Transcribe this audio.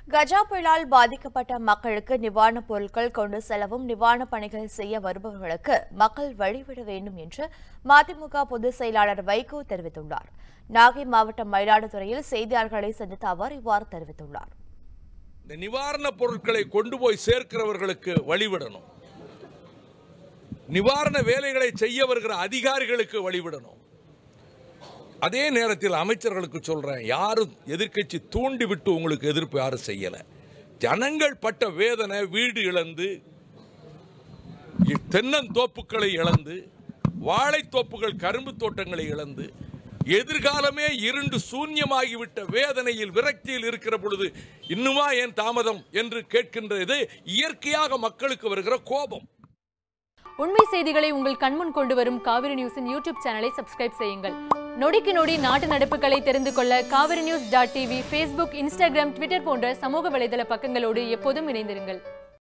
கஜா புயலால் பாதிக்கப்பட்ட மக்களுக்கு நிவாரணப் பொருட்கள் கொண்டு செல்லவும் நிவாரணப் பணிகள் செய்ய வருபவர்களுக்கு மக்கள் வழிவிட வேண்டும் என்று மதிமுக பொதுச் செயலாளர் வைகோ தெரிவித்துள்ளார் நாகை மாவட்டம் மயிலாடுதுறையில் செய்தியாளர்களை சந்தித்த அவர் இவ்வாறு தெரிவித்துள்ளார் இந்த நிவாரணப் பொருட்களை கொண்டு போய் சேர்க்கிறவர்களுக்கு வழிவிடணும் நிவாரண வேலைகளை செய்ய வருகிற அதிகாரிகளுக்கு வழிவிடணும் அதே நேரத்தில் அமைச்சர்களுக்கு சொல்றேன் யாரும் எதிர்க்கட்சி தூண்டி விட்டு உங்களுக்கு எதிர்ப்பு யாரும் செய்யல ஜனங்கள் பட்ட வேதனை வீடு இழந்து தென்னந்தோப்புகளை இழந்து வாழைத்தோப்புகள் கரும்பு தோட்டங்களை இழந்து எதிர்காலமே இருண்டு சூன்யமாகிவிட்ட வேதனையில் விரக்தியில் இருக்கிற பொழுது இன்னுமா ஏன் தாமதம் என்று கேட்கின்றது இயற்கையாக மக்களுக்கு வருகிற கோபம் உண்மை செய்திகளை உங்கள் கண்முன் கொண்டு வரும் காவிரி நியூஸின் யூடியூப் சேனலை சப்ஸ்கிரைப் செய்யுங்கள் நொடிக்கு நொடி நாட்டு நடப்புகளை தெரிந்து கொள்ள Kaveri news dot TV Facebook Instagram Twitter போன்ற சமூக வலைதள பக்கங்களோடு எப்போதும் இணைந்திருங்கள்